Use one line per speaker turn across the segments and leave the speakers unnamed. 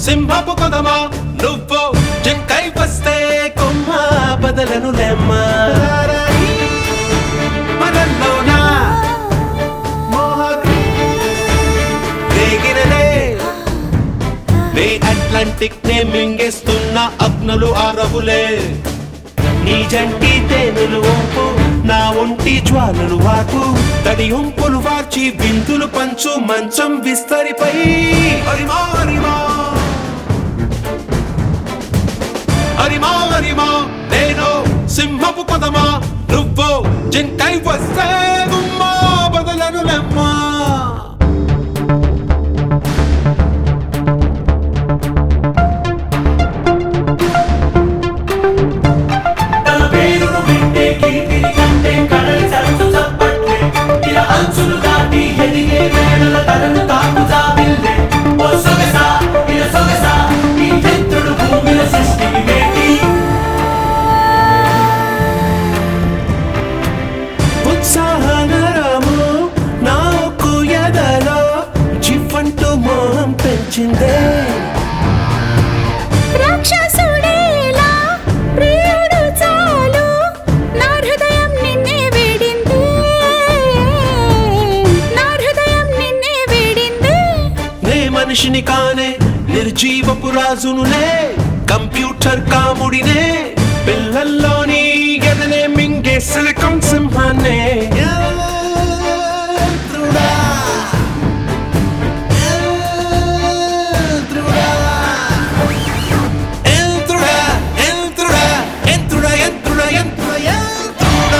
సింహపు కొదమా నువ్వు జింకై వస్తే కొమ్మ బదలను లెమ్మా మనల్లోనా మోహగ్ని రేగినదే నే అట్లాంటిక్ నే మింగేస్తున్న అగ్నులు ఆరవులే నీ జంటి తేనెలు వంపు నా ఒంటి జ్వాలలు వాకు తడి ఉంపులు వార్చి బిందులు పంచు మంచం విస్తరిపై అరిమా అరిమా అరిమా అరిమా నేను సింహపు పదమా నువ్వు జింకై వస్తే గుమ్మా బదలను లెమ్మా
తన పేరును వింటే కీర్తిని కంటే కడలి సరస్సు చప్పట్లే ఇలా అంచులు దాటి ఎదిగే వేళల తనను తాకు జాబిల్లే ఓ సొగసా ఇలా సొగసా ఈ చంద్రుడు భూమిల సృష్టికి వేటి
ఉత్సాహనరము నాకు ఎదలో జివ్వంటూ మోహం పెంచిందే
రాక్షసుడేలా ప్రియుడు చాలు నా హృదయం నిన్నే వేడింది నా హృదయం నిన్నే వేడింది
నే మనిషిని కానే నిర్జీవపు రాజునులే కంప్యూటర్ కాముడినే పిల్లల్లోని ఎదనే మింగే సిలికం సింహాన్నే యంత్రుడా, యంత్రుడా. యంత్రుడా, యంత్రుడా, యంత్రుడా, యంత్రుడా, యంత్రుడా, యంత్రుడా.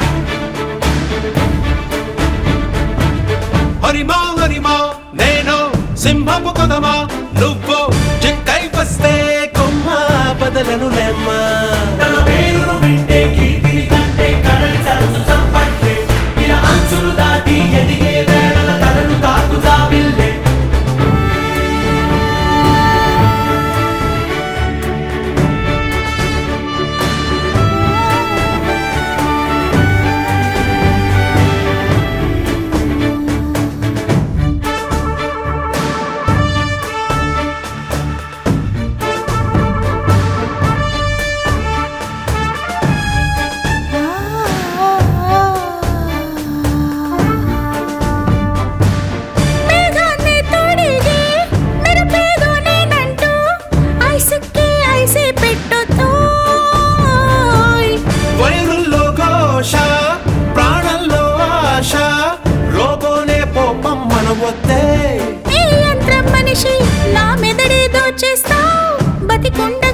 హరిమా హరిమా నేను సింహపు కొదమా నువ్వు జింకై వస్తే కొమ్మ బదలను లెమ్మా
తన పేరును వింటే కీర్తిని కంటే కడలి సరస్సు చప్పట్లే ఇలా అంచులు దాటి ఎదిగే వేళల తనను తాకు జాబిల్లే
మేఘాన్ని తొడిగి మెరుపేదో నేనంటూ ఐసుకి ఐసే పెట్టుతోయ్
వైరుల్లో ఘోష ప్రాణంలో ఆశ రోబోనే పోపం మన వద్దే
ఈ యంత్రం మనిషి నా మెదడే దోచేస్తావు బతికుండ